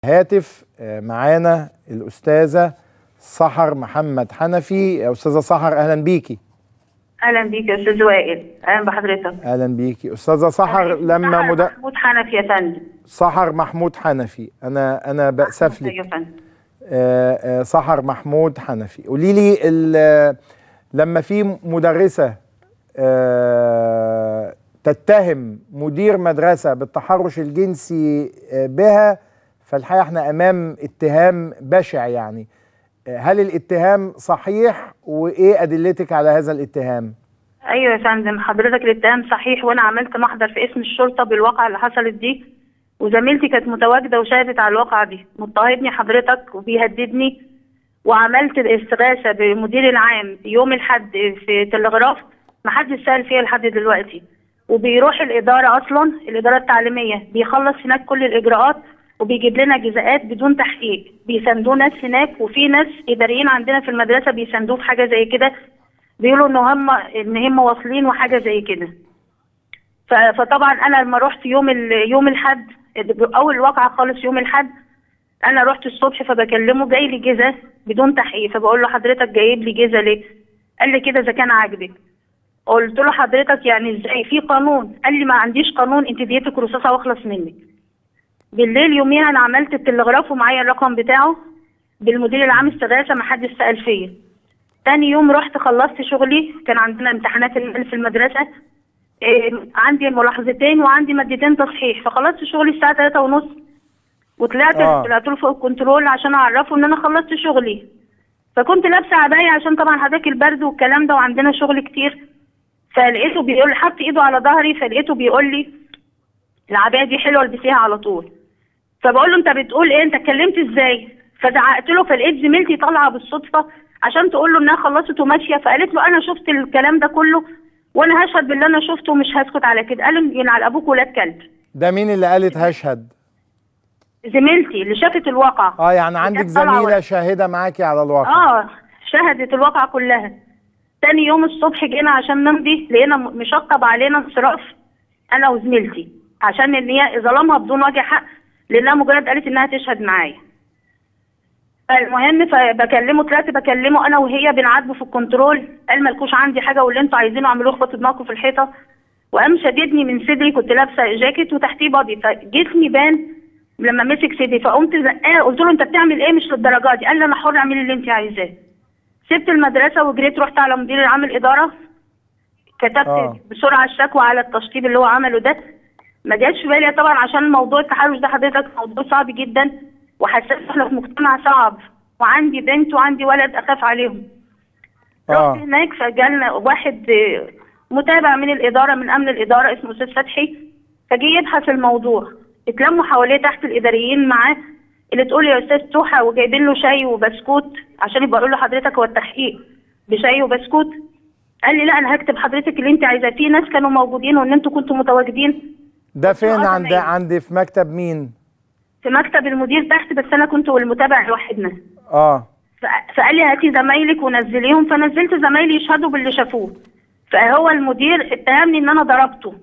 هاتف معانا الأستاذة سحر محمد حنفي يا أستاذة سحر أهلا بيكي اهلا بيك يا استاذ وائل اهلا بحضرتك أهلا بيكي أستاذة سحر لما سحر مد... محمود حنفي يا فندم سحر محمود حنفي أنا أنا بأسف يا لك فندم آه، آه، سحر محمود حنفي قولي لي ال- لما في مدرسة آه، تتهم مدير مدرسة بالتحرش الجنسي آه، بها فالحقيقة احنا أمام اتهام بشع يعني آه، هل الاتهام صحيح وإيه أدلتك على هذا الاتهام؟ ايوه يا فندم حضرتك الاتهام صحيح وانا عملت محضر في اسم الشرطه بالواقعه اللي حصلت دي وزميلتي كانت متواجده وشاهدت على الواقعه دي مضطهدني حضرتك وبيهددني وعملت الاستغاثه بمدير العام يوم الحد في تلغراف محدش سال فيها لحد دلوقتي وبيروح الاداره اصلا الاداره التعليميه بيخلص هناك كل الاجراءات وبيجيب لنا جزاءات بدون تحقيق بيساندوه ناس هناك وفي ناس اداريين عندنا في المدرسه بيساندوه في حاجه زي كده بيقولوا ان هم ان هم واصلين وحاجه زي كده ف- فطبعا انا لما رحت يوم ال- يوم الحد اول واقعه خالص يوم الحد انا رحت الصبح فبكلمه جاي لي جزا بدون تحقيق فبقول له حضرتك جايب لي جزا ليه قال لي كده اذا كان عاجبك قلت له حضرتك يعني ازاي في قانون قال لي ما عنديش قانون انت ديتك رصاصه واخلص منك بالليل يوميها انا عملت التلغراف ومعايا الرقم بتاعه بالمدير العام استغاثه ما حدش سال فيا تاني يوم رحت خلصت شغلي كان عندنا امتحانات المال في المدرسة إيه عندي ملاحظتين وعندي مادتين تصحيح فخلصت شغلي الساعة تلاتة ونص وطلعت آه. طلعت له فوق الكنترول عشان اعرفه ان انا خلصت شغلي فكنت لابسه عباية عشان طبعا حضرتك البرد والكلام ده وعندنا شغل كتير فلقيته بيقول حط ايده على ظهري فلقيته بيقول لي العباية دي حلوة البسيها على طول فبقول له انت بتقول ايه انت اتكلمت ازاي فزعقت له فلقيت زميلتي طالعه بالصدفه عشان تقول له انها خلصت وماشيه فقالت له انا شفت الكلام ده كله وانا هشهد باللي انا شفته ومش هسكت على كده قال لي على ابوك ولاد كلب ده مين اللي قالت هشهد؟ زميلتي اللي شافت الواقع اه يعني عندك كانت طالعة زميلة ورا. شاهدة معاكي على الواقع اه شهدت الواقعة كلها تاني يوم الصبح جينا عشان نمضي لقينا م- مشطب علينا انصراف انا وزميلتي عشان ان هي ظلمها بدون وجه حق لانها مجرد قالت انها تشهد معايا المهم فبكلمه طلعت بكلمه انا وهي بنعاتبه في الكنترول قال مالكوش عندي حاجه واللي انتوا عايزينه اعملوه اخبطوا دماغكم في الحيطه وقام شددني من صدري كنت لابسه جاكيت وتحتيه بادي فجسمي بان لما مسك صدري فقمت زقاه قلت له انت بتعمل ايه مش للدرجه دي قال لي انا حر اعملي اللي انت عايزاه سبت المدرسه وجريت رحت على مدير العام الاداره كتبت آه. بسرعه الشكوى على التشطيب اللي هو عمله ده ما جاش في بالي طبعا عشان موضوع التحرش ده حضرتك موضوع صعب جدا وحسيت ان احنا في مجتمع صعب وعندي بنت وعندي ولد اخاف عليهم رحت اه هناك فجالنا واحد آه، متابع من الاداره من امن الاداره اسمه استاذ فتحي فجه يبحث الموضوع اتلموا حواليه تحت الاداريين معاه اللي تقول يا استاذ توحى وجايبين له شاي وبسكوت عشان يبقى له حضرتك هو التحقيق بشاي وبسكوت قال لي لا انا هكتب حضرتك اللي انت عايزاه في ناس كانوا موجودين وان انتوا كنتوا متواجدين ده فين آه، عند تمام. عندي في مكتب مين؟ في مكتب المدير تحت بس انا كنت والمتابع لوحدنا اه ف- فقال لي هاتي زمايلك ونزليهم فنزلت زمايلي يشهدوا باللي شافوه فهو المدير اتهمني ان انا ضربته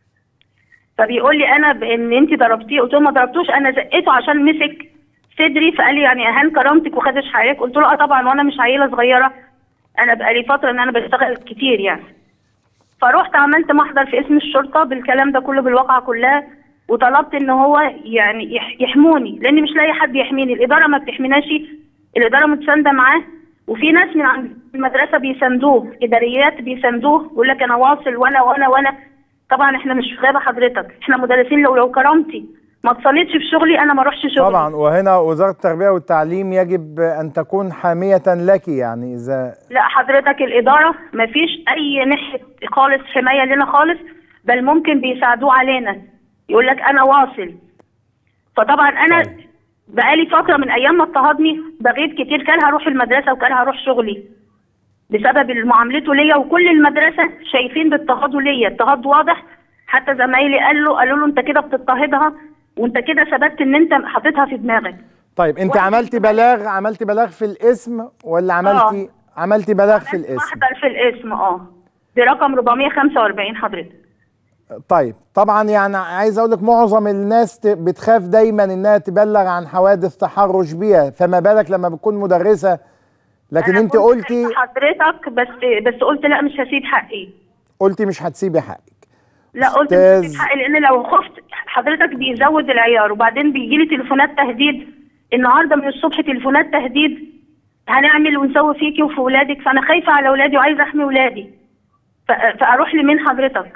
فبيقول لي انا بان انت ضربتيه قلت له ما ضربتوش انا زقيته عشان مسك صدري فقال لي يعني اهان كرامتك وخدش حقك قلت له اه طبعا وانا مش عيله صغيره انا بقالي فتره ان انا بشتغل كتير يعني فروحت عملت محضر في اسم الشرطه بالكلام ده كله بالواقعه كلها وطلبت ان هو يعني يح- يحموني لان مش لاقي حد يحميني الاداره ما بتحميناش الاداره متسانده معاه وفي ناس من عند المدرسه بيساندوه اداريات بيساندوه يقول لك انا واصل وانا وانا وانا طبعا احنا مش في غابه حضرتك احنا مدرسين لو لو كرامتي ما اتصلتش في شغلي انا ما اروحش شغلي طبعا وهنا وزارة التربية والتعليم يجب أن تكون حامية لك يعني إذا لا حضرتك الإدارة مفيش أي ناحية خالص حماية لنا خالص بل ممكن بيساعدوه علينا يقول لك أنا واصل فطبعا أنا طيب. بقالي فترة من أيام ما اضطهدني بغيب كتير كان هروح المدرسة وكان هروح شغلي بسبب معاملته ليا وكل المدرسة شايفين باضطهاده ليا اضطهاد واضح حتى زمايلي قال له قالوا له أنت كده بتضطهدها وأنت كده ثبت إن أنت حاططها في دماغك طيب أنت واحد عملتي بلاغ عملتي بلاغ في الاسم ولا عملتي عملتي بلاغ في الاسم؟ محضر في الاسم اه برقم 445 حضرتك طيب طبعا يعني عايز اقول لك معظم الناس ت- بتخاف دايما انها تبلغ عن حوادث تحرش بيها فما بالك لما بتكون مدرسه لكن أنا انت كنت قلتي خايفة حضرتك بس بس قلت لا مش هسيب حقي قلتي مش هتسيبي حقك لا قلت مش أستاذ- هسيب حقي لان لو خفت حضرتك بيزود العيار وبعدين بيجي لي تليفونات تهديد النهارده من الصبح تليفونات تهديد هنعمل ونسوي فيكي وفي ولادك فانا خايفه على ولادي وعايزه احمي ولادي ف- فاروح لمين حضرتك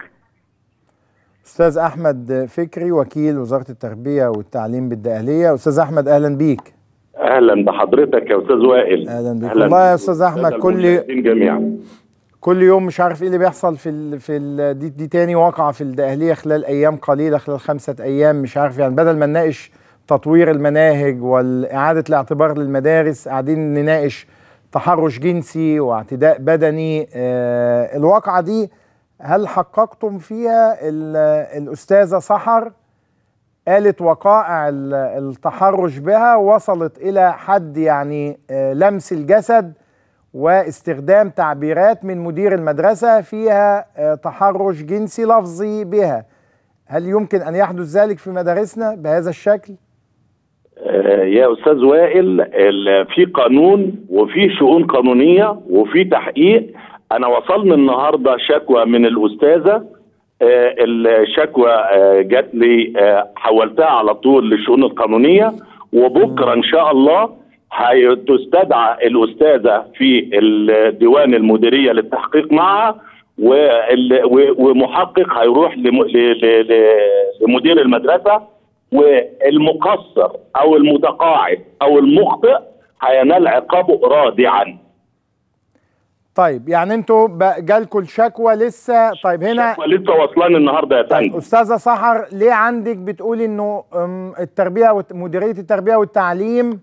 استاذ احمد فكري وكيل وزاره التربيه والتعليم بالدقهليه استاذ احمد اهلا بيك اهلا بحضرتك يا استاذ وائل أهلاً بك. والله يا أستاذ أحمد، والسادة كل- المشاهدين جميعا كل يوم مش عارف ايه اللي بيحصل في ال في ال دي, دي تاني واقعه في الدقهليه خلال ايام قليله خلال خمسه ايام مش عارف يعني بدل ما نناقش تطوير المناهج واعاده الاعتبار للمدارس قاعدين نناقش تحرش جنسي واعتداء بدني آه الواقعه دي هل حققتم فيها ال- الاستاذه سحر قالت وقائع ال- التحرش بها وصلت الى حد يعني آه لمس الجسد واستخدام تعبيرات من مدير المدرسة فيها آه، تحرش جنسي لفظي بها هل يمكن أن يحدث ذلك في مدارسنا بهذا الشكل؟ آه، يا استاذ وائل ال- في قانون وفي شؤون قانونيه وفي تحقيق انا وصلني النهارده شكوى من الاستاذه آه، الشكوى آه، جات لي آه، حولتها على طول للشؤون القانونيه وبكره ان شاء الله هتستدعى الاستاذه في الديوان المديريه للتحقيق معها وال- و- ومحقق هيروح لم- ل- ل- ل- لمدير المدرسه والمقصر او المتقاعد او المخطئ هينال عقابه رادعا طيب يعني انتوا ب- جالكوا الشكوى لسه طيب هنا ولسه وصلان النهارده يا طيب فندم أستاذة سحر ليه عندك بتقولي إنه أم، التربية والت- مديرية التربية والتعليم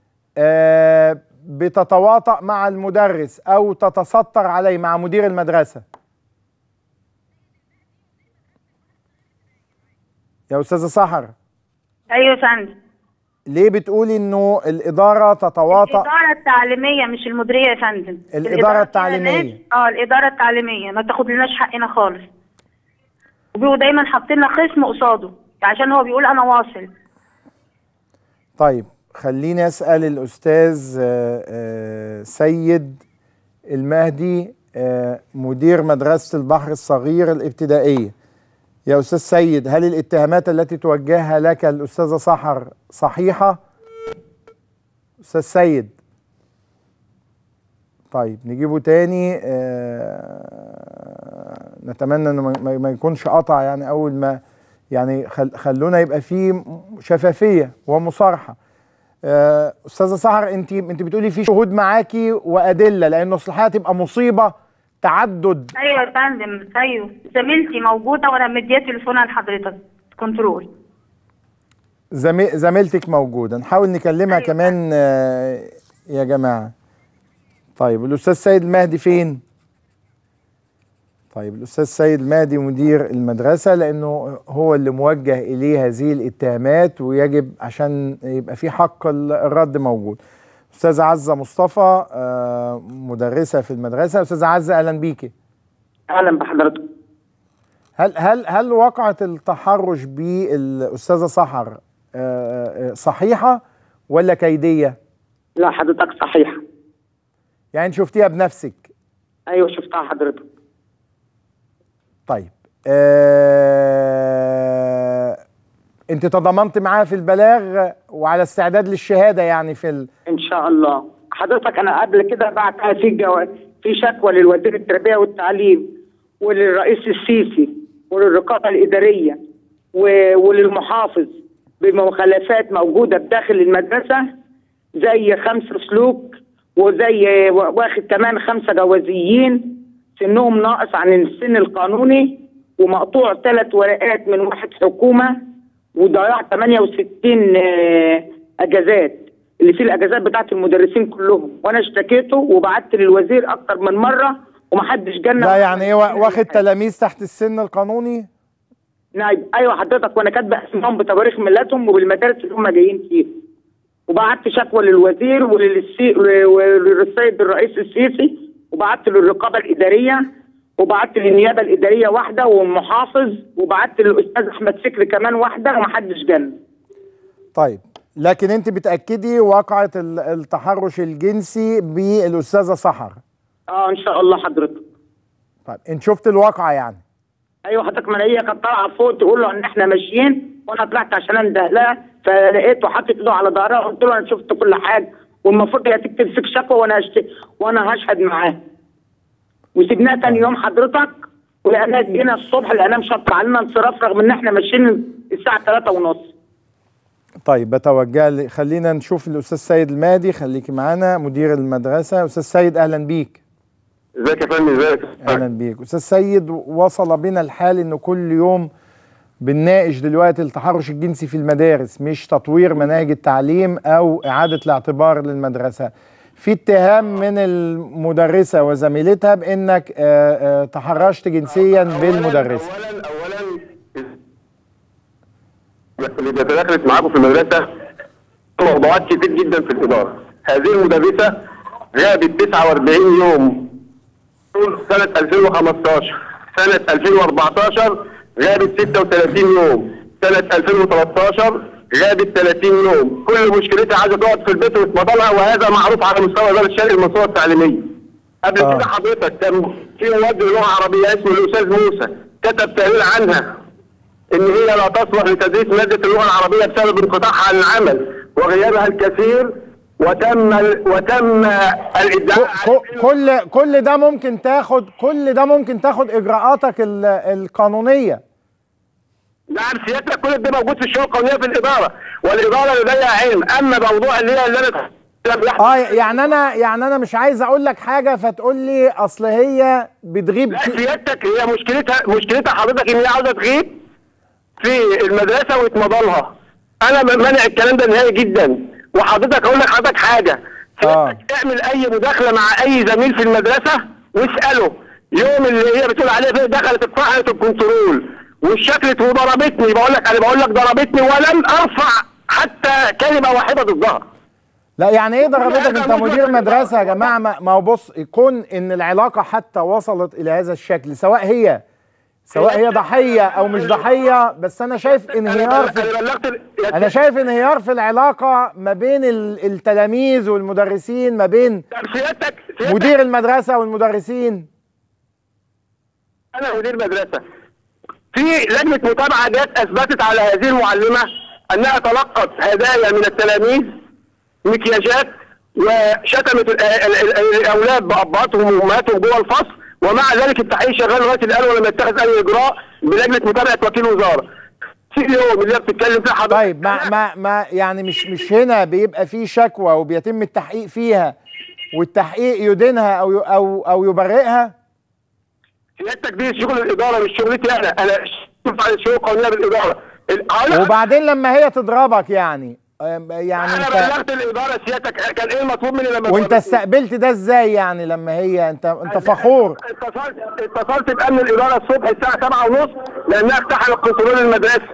آه، بتتواطأ مع المدرس أو تتستر عليه مع مدير المدرسة يا أستاذة سحر ايوه يا فندم ليه بتقولي انه الاداره تتواطأ الاداره التعليميه مش المديريه يا فندم الإدارة فيها التعليمية. ناس- اه الاداره التعليميه ما تاخدلناش حقنا خالص وبيبقوا دايما حاطين لنا خصم قصاده عشان هو بيقول انا واصل طيب خليني اسال الاستاذ آه، آه، سيد المهدي آه، مدير مدرسه البحر الصغير الابتدائيه يا استاذ سيد هل الاتهامات التي توجهها لك الاستاذه سحر صحيحه استاذ سيد طيب نجيبه تاني آه، نتمنى انه ما- ما ما يكونش قطع يعني اول ما يعني خل خلونا يبقى فيه شفافيه ومصارحه آه، استاذه سحر انت انت بتقولي في شهود معاكي وادله لانه اصل الحقيقه تبقى مصيبه تعدد ايوه يا فندم ايوه زميلتي موجوده وانا مديه تليفونها لحضرتك كنترول زمي... زميلتك موجوده نحاول نكلمها أيوة. كمان آه، يا جماعه طيب الاستاذ سيد المهدي فين طيب الاستاذ سيد المهدي مدير المدرسه لانه هو اللي موجه اليه هذه الاتهامات ويجب عشان يبقى في حق ال- الرد موجود استاذه عزه مصطفى آه، مدرسه في المدرسه استاذه عزه اهلا بيكي اهلا بحضرتك هل هل هل وقعة التحرش بالاستاذه سحر آه، آه، صحيحه ولا كيديه؟ لا حضرتك صحيح يعني انت شفتيها بنفسك ايوه شفتها حضرتك طيب آه، انت تضامنت معاها في البلاغ وعلى استعداد للشهاده يعني في ال... ان شاء الله حضرتك انا قبل كده بعتها في جو... في شكوى للوزير التربيه والتعليم وللرئيس السيسي وللرقابه الاداريه و... وللمحافظ بمخالفات موجوده بداخل المدرسه زي خمس سلوك وزي واخد كمان خمسه جوازيين سنهم ناقص عن السن القانوني ومقطوع ثلاث ورقات من واحد حكومه وضياع 68 آه، اجازات اللي فيه الاجازات بتاعت المدرسين كلهم وانا اشتكيته وبعت للوزير اكتر من مره ومحدش جالنا ده يعني ايه وا- واخد تلاميذ تحت السن القانوني؟ نعم ايوه حضرتك وانا كاتبه اسمهم بتواريخ ميلادهم وبالمدارس اللي هم جايين فيها وبعت شكوى للوزير وللسي... وللسيد الرئيس السيسي وبعت للرقابه الاداريه وبعت للنيابه الاداريه واحده والمحافظ وبعت للاستاذ احمد فكري كمان واحده ومحدش جالنا طيب لكن انت بتاكدي واقعه ال- التحرش الجنسي بالاستاذه سحر اه ان شاء الله حضرتك طيب انت شفت الواقعه يعني ايوه حضرتك ما هي كانت طالعه فوق تقول له ان احنا ماشيين وانا طلعت عشان انده لها فلقيته حاطط ايده على ظهرها قلت له انا شفت كل حاجه والمفروض هي تكتب فيك شكوى وانا هشت... وانا هشهد معاه وسيبناها تاني يوم حضرتك ولقيناها جينا الصبح لقيناها مشطر علينا انصراف رغم ان احنا ماشيين الساعه 3 ونص طيب بتوجه ل- خلينا نشوف الاستاذ سيد المهدي خليكي معانا مدير المدرسه استاذ سيد اهلا بيك ازيك يا فندم ازيك اهلا بيك استاذ سيد وصل بنا الحال انه كل يوم بنناقش دلوقتي التحرش الجنسي في المدارس مش تطوير مناهج التعليم او اعاده الاعتبار للمدرسه في اتهام من المدرسه وزميلتها بانك آه، آه، تحرشت جنسيا بالمدرسه اولا اولا اللي بيتداخلت معاكم في المدرسه موضوعات كتير جدا في الاداره هذه المدرسه غابت 49 يوم طول سنه 2015 سنه 2014 غابت 36 يوم سنه 2013 غابت 30 يوم كل مشكلتها عايزه تقعد في البيت وتفضلها وهذا معروف على مستوى اداره الشرق المنصوره التعليميه قبل آه. كده حضرتك كان في مواد لغه عربيه اسمه الاستاذ موسى كتب تقرير عنها ان هي لا تصلح لتدريس ماده اللغه العربيه بسبب انقطاعها عن العمل وغيابها الكثير وتم ال- وتم الادعاء ك- كل كل ده ممكن تاخد كل ده ممكن تاخد اجراءاتك ال- القانونيه نعم سيادتك كل ده موجود في الشؤون القانونيه في الاداره والاداره لديها علم اما موضوع اللي هي اللي انا لم يحدث اه يعني انا يعني انا مش عايز اقول لك حاجه فتقول لي اصل هي بتغيب لا سيادتك هي مشكلتها مشكلتها حضرتك ان هي عاوزه تغيب في المدرسه ويتمضى لها انا مانع الكلام ده نهائي جدا وحضرتك اقول لك حضرتك حاجه آه. سيادتك اعمل اي مداخله مع اي زميل في المدرسه واساله يوم اللي هي بتقول عليه فيه دخلت اتفحلت الكنترول وشكلت وضربتني بقول لك انا بقول لك ضربتني ولم ارفع حتى كلمه واحده ضدها لا يعني ايه ضربتك هذا انت موجود مدير في مدرسه يا الإدارة. جماعه ما ما هو بص يكون ان العلاقه حتى وصلت الى هذا الشكل سواء هي سواء هي ضحيه او مش ضحيه بس انا شايف انهيار في انا بلغت انا شايف انهيار في العلاقه ما بين ال- التلاميذ والمدرسين ما بين سيادتك سيادتك مدير المدرسه والمدرسين انا مدير مدرسه في لجنه متابعه جت اثبتت على هذه المعلمه انها تلقت هدايا من التلاميذ مكياجات وشتمت ال- ال- ال- الاولاد بابهاتهم وامهاتهم جوه الفصل ومع ذلك التحقيق شغال لغايه الان ولم يتخذ اي اجراء بلجنه متابعه وكيل وزاره في اليوم اللي هي بتتكلم فيه حضرتك طيب ما ما ما يعني مش مش هنا بيبقى في شكوى وبيتم التحقيق فيها والتحقيق يدينها او ي- او او يبرئها سيادتك دي شغل الاداره مش شغلتي انا انا شوف على الشؤون القانونيه بالاداره ال- هقول لك- وبعدين لما هي تضربك يعني أم- يعني انا انت بلغت الاداره سيادتك كان ايه المطلوب مني لما وانت ضربتني؟ استقبلت ده ازاي يعني لما هي انت انت فخور اتصلت اتصلت بامن الاداره الصبح الساعه 7 ونص لانها اقتحمت كنترول المدرسه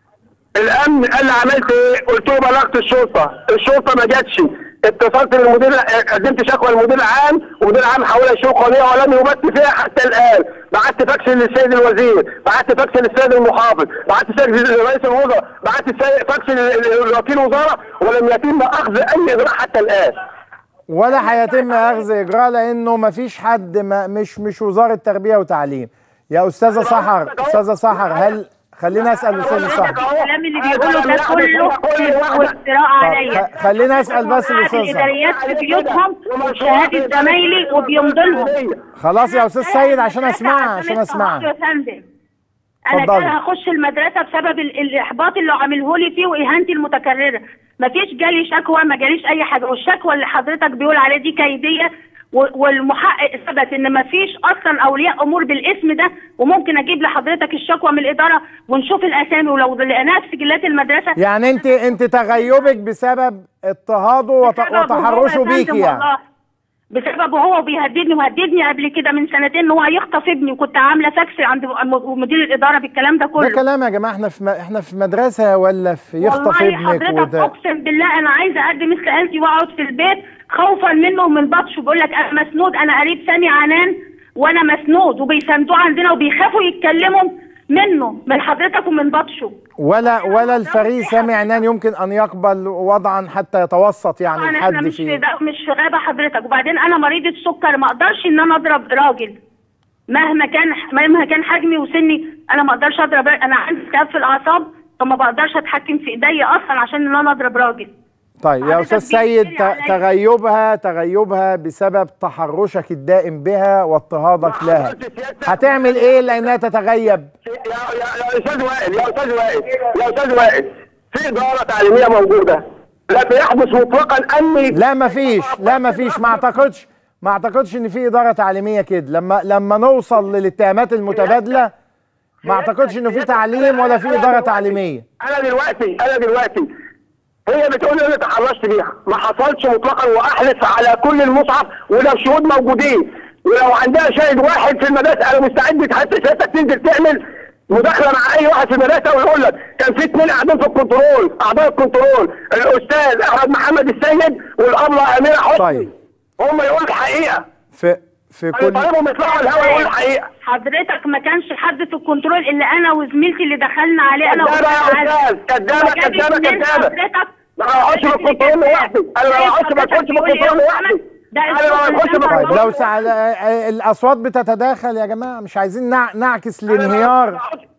الامن قال لي عملت ايه؟ قلت له بلغت الشرطه، الشرطه ما جاتش، اتصلت بالمدير قدمت شكوى للمدير العام والمدير العام حولها شؤون قانونيه ولم يبت فيها حتى الان، بعت فاكس للسيد الوزير، بعت فاكس للسيد المحافظ، بعت فاكس لرئيس الوزراء، بعت السي- فاكس لوكيل وزاره ولم يتم اخذ اي اجراء حتى الان. ولا هيتم اخذ اجراء لانه ما فيش حد ما مش مش وزاره تربيه وتعليم يا استاذه سحر استاذه سحر هل خلينا اسال استاذه سحر الكلام اللي بيقوله ده كله كذب وافتراء عليا خ- خلينا اسال بس قاعد الاستاذ سحر الاداريات في بيوتهم وشهاده زمايلي وبيمضوا لهم خلاص يا استاذ سيد عشان اسمعها عشان عشان اضطهدت اسمعها يا فندم انا اتفضلي. كده هخش المدرسه بسبب ال- الاحباط اللي عامله لي فيه واهانتي المتكرره مفيش جالي شكوى ما جاليش اي حاجه والشكوى اللي حضرتك بيقول عليها دي كيديه و- والمحقق ثبت ان مفيش اصلا اولياء امور بالاسم ده وممكن اجيب لحضرتك الشكوى من الاداره ونشوف الاسامي ولو لقيناها في سجلات المدرسه يعني انت انت تغيبك بسبب اضطهاده وت- بسببه هو وتحرشه يا بيكي فندم يعني والله. بسببه هو بيهددني وهددني قبل كده من سنتين ان هو هيخطف ابني وكنت عامله فاكس عند م- مدير الاداره بالكلام ده ده كله كلام يا جماعه احنا في م- احنا في مدرسه ولا في يخطف والله ابنك حضرتك وده اقسم بالله انا عايزه اقدم استقالتي واقعد في البيت خوفا منه ومن بطشه بيقول لك انا مسنود انا قريب سامي عنان وانا مسنود وبيساندوه عندنا وبيخافوا يتكلموا منه من حضرتك ومن بطشه ولا ولا الفريق سامي عنان يمكن ان يقبل وضعا حتى يتوسط يعني طبعا احنا الحد مش في فيه ده مش في غابه حضرتك وبعدين انا مريضه سكر ما اقدرش ان انا اضرب راجل مهما كان مهما كان حجمي وسني انا ما اقدرش اضرب انا عندي التهاب في الاعصاب فما بقدرش اتحكم في ايديا اصلا عشان ان انا اضرب راجل طيب يا حضرتك استاذ سيد بيجري ت- عليا. تغيبها تغيبها بسبب تحرشك الدائم بها واضطهادك لها هتعمل ايه لانها تتغيب يا يا يا استاذ وائل يا استاذ وائل يا استاذ وائل في اداره تعليميه موجوده لا بيحدث مطلقا اني لا مفيش لا مفيش ما اعتقدش ما اعتقدش ان في اداره تعليميه كده لما لما نوصل للاتهامات المتبادله ما اعتقدش انه في تعليم ولا في اداره تعليميه انا دلوقتي انا دلوقتي هي بتقول لي انا تحرشت بيها ما حصلش مطلقا واحلف على كل المصحف ولو شهود موجودين ولو عندها شاهد واحد في المدرسه انا مستعد حتى سيادتك تنزل تعمل مداخله مع اي واحد في المدرسه ويقول لك كان في اثنين قاعدين في الكنترول اعضاء الكنترول الاستاذ احمد محمد السيد والابله اميره حسني طيب. هم يقولوا الحقيقه في في انا كل طالبهم يطلعوا على الهواء يقولوا الحقيقه حضرتك ما كانش حد في الكنترول الا انا وزميلتي اللي دخلنا عليه انا كدابة يا وأستاذ أستاذ، كدابة، وجابت كدابة، منين كدابة. حضرتك ما اقعدش في الكنترول لوحدي انا ما اقعدش ما ادخلش في الكنترول لوحدي ده انا ما ادخلش في طيب الكنترول لو سع... الاصوات بتتداخل يا جماعه مش عايزين نع... نعكس الانهيار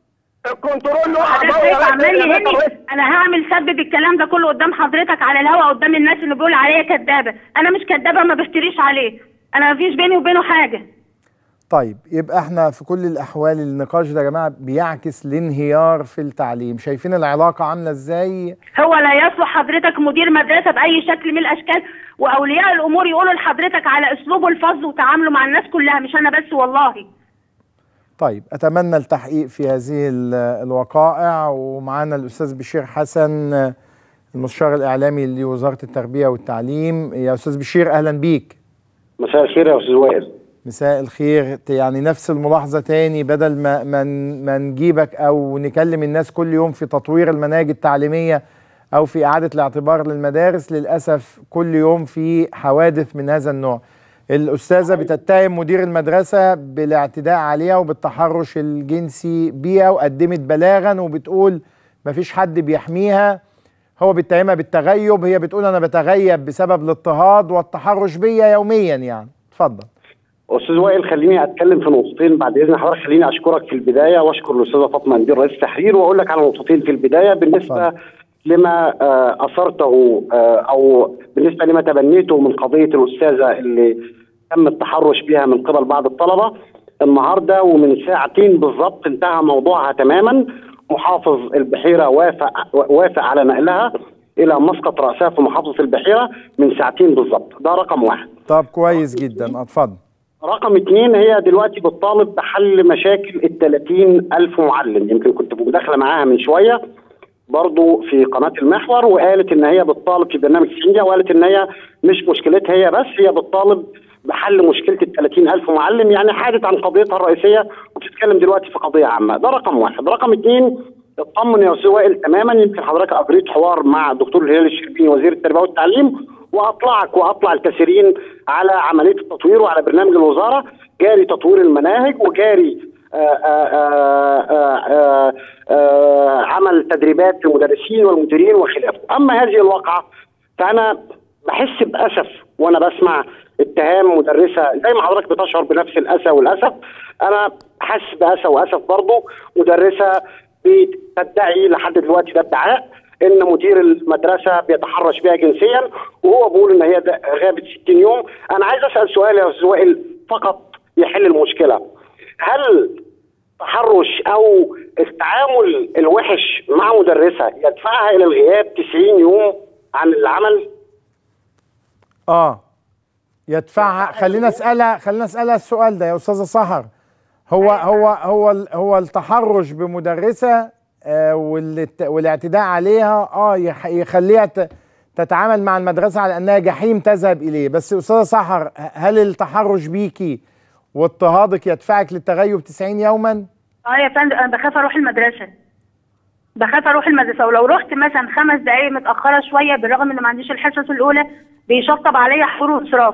الكنترول له حضرتك اعضاء عمال يا يهني ريس. انا هعمل سبب الكلام ده كله قدام حضرتك على الهوا قدام الناس اللي بيقول عليا كدابه انا مش كدابه ما بفتريش عليه انا ما فيش بيني وبينه حاجه طيب يبقى احنا في كل الاحوال النقاش ده يا جماعه بيعكس الانهيار في التعليم شايفين العلاقه عامله ازاي هو لا يصلح حضرتك مدير مدرسه باي شكل من الاشكال واولياء الامور يقولوا لحضرتك على اسلوبه الفظ وتعامله مع الناس كلها مش انا بس والله طيب اتمنى التحقيق في هذه ال- الوقائع ومعانا الاستاذ بشير حسن المستشار الاعلامي لوزاره التربيه والتعليم يا استاذ بشير اهلا بيك مساء الخير يا استاذ وائل مساء الخير ت- يعني نفس الملاحظه تاني بدل ما ما ن- ما نجيبك او نكلم الناس كل يوم في تطوير المناهج التعليميه او في اعاده الاعتبار للمدارس للاسف كل يوم في حوادث من هذا النوع الاستاذه بتتهم مدير المدرسه بالاعتداء عليها وبالتحرش الجنسي بيها وقدمت بلاغا وبتقول مفيش حد بيحميها هو بيتهمها بالتغيب هي بتقول انا بتغيب بسبب الاضطهاد والتحرش بيا يوميا يعني اتفضل استاذ وائل خليني اتكلم في نقطتين بعد اذن حضرتك خليني اشكرك في البدايه واشكر الاستاذه فاطمه ندير رئيس التحرير واقول لك على نقطتين في البدايه بالنسبه اتفضل. لما آه، اثرته آه، او بالنسبه لما تبنيته من قضيه الاستاذه اللي تم التحرش بها من قبل بعض الطلبه النهارده ومن ساعتين بالضبط انتهى موضوعها تماما محافظ البحيره وافق وافق على نقلها الى مسقط راسها في محافظه البحيره من ساعتين بالضبط ده رقم واحد طب كويس جدا اتفضل رقم اثنين هي دلوقتي بتطالب بحل مشاكل ال 30 ألف معلم يمكن كنت مداخلة معاها من شوية برضو في قناة المحور وقالت إن هي بتطالب في برنامج سينجا وقالت إن هي مش مشكلتها هي بس هي بتطالب بحل مشكلة ال 30 ألف معلم يعني حادت عن قضيتها الرئيسية وبتتكلم دلوقتي في قضية عامة ده رقم واحد رقم اثنين اطمن يا استاذ وائل تماما يمكن حضرتك اجريت حوار مع الدكتور الهلال الشربيني وزير التربيه والتعليم واطلعك واطلع الكثيرين على عمليه التطوير وعلى برنامج الوزاره جاري تطوير المناهج وجاري آآ آآ آآ آآ عمل تدريبات للمدرسين والمديرين وخلافه اما هذه الواقعه فانا بحس باسف وانا بسمع اتهام مدرسه زي ما حضرتك بتشعر بنفس الاسى والاسف انا حاسس باسى واسف برضه مدرسه بتدعي لحد دلوقتي ده ادعاء ان مدير المدرسه بيتحرش بها جنسيا وهو بيقول ان هي ده غابت 60 يوم انا عايز اسال سؤال يا استاذ وائل فقط يحل المشكله هل تحرش او التعامل الوحش مع مدرسه يدفعها الى الغياب 90 يوم عن العمل اه يدفعها خلينا اسالها خلينا اسالها السؤال ده يا استاذه سهر هو هو هو ال- هو التحرش بمدرسه آه والت- والاعتداء عليها اه يح- يخليها ت- تتعامل مع المدرسه على انها جحيم تذهب اليه بس استاذه سحر هل التحرش بيكي واضطهادك يدفعك للتغيب 90 يوما اه يا فندم انا بخاف اروح المدرسه بخاف اروح المدرسه ولو رحت مثلا خمس دقايق متاخره شويه بالرغم ان ما عنديش الحصص الاولى بيشطب عليا حضور وانصراف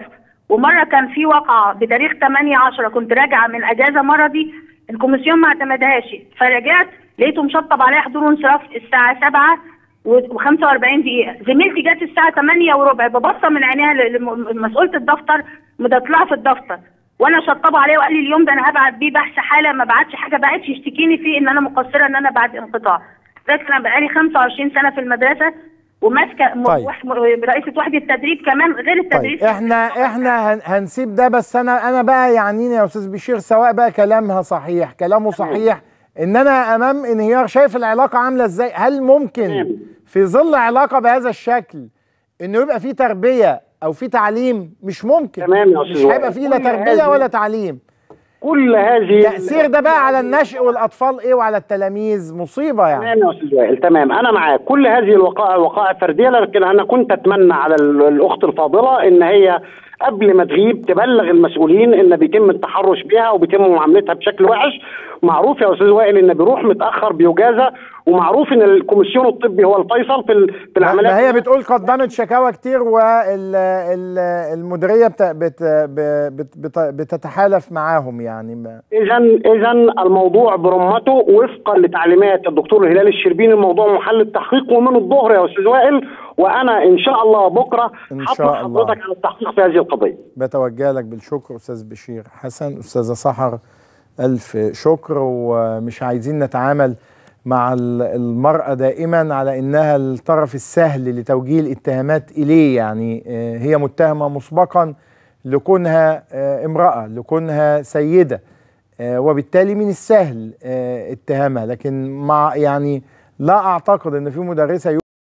ومره كان في واقعه بتاريخ 8 10 كنت راجعه من اجازه مرضي الكوميسيون ما اعتمدهاش فرجعت لقيته مشطب عليا حضور وانصراف الساعه 7 و45 دقيقه زميلتي جت الساعه 8 وربع ببصه من عينيها ل- لمسؤوله الدفتر مدطلعه في الدفتر وانا شطبه عليه وقال لي اليوم ده انا هبعت بيه بحث حاله ما بعتش حاجه بعتش يشتكيني فيه ان انا مقصره ان انا بعد انقطاع لكن انا بقالي 25 سنه في المدرسه وماسكه م- طيب. وح- م- رئيسه وحده التدريب كمان غير التدريس طيب احنا احنا هن- هنسيب ده بس انا انا بقى يعنيني يا استاذ بشير سواء بقى كلامها صحيح كلامه صحيح ان انا امام انهيار شايف العلاقه عامله ازاي هل ممكن تمام. في ظل علاقه بهذا الشكل انه يبقى في تربيه او في تعليم مش ممكن تمام يا مش أستاذ هيبقى وائل. في لا كل تربيه هذه- ولا تعليم كل هذه تاثير ده بقى على النشء والاطفال ايه وعلى التلاميذ مصيبه يعني تمام يا استاذ وائل تمام انا معاك كل هذه الوقائع وقائع فرديه لكن انا كنت اتمنى على ال- الاخت الفاضله ان هي قبل ما تغيب تبلغ المسؤولين ان بيتم التحرش بها وبيتم معاملتها بشكل وحش معروف يا استاذ وائل ان بيروح متاخر بيجازى ومعروف ان الكوميسيون الطبي هو الفيصل في ال- في ما العمليات ما هي بتقول قدمت شكاوى كتير والمديريه بت بت بت بت بتتحالف معاهم يعني ما اذا اذا الموضوع برمته وفقا لتعليمات الدكتور الهلال الشربيني الموضوع محل التحقيق ومن الظهر يا استاذ وائل وانا ان شاء الله بكره إن هطلب شاء الله. حضرتك على التحقيق في هذه القضيه بتوجه لك بالشكر استاذ بشير حسن استاذه سحر الف شكر ومش عايزين نتعامل مع ال- المرأة دائما على انها الطرف السهل لتوجيه الاتهامات اليه يعني آه، هي متهمة مسبقا لكونها آه، امرأة لكونها سيدة آه، وبالتالي من السهل آه، اتهامها لكن مع يعني لا اعتقد ان في مدرسة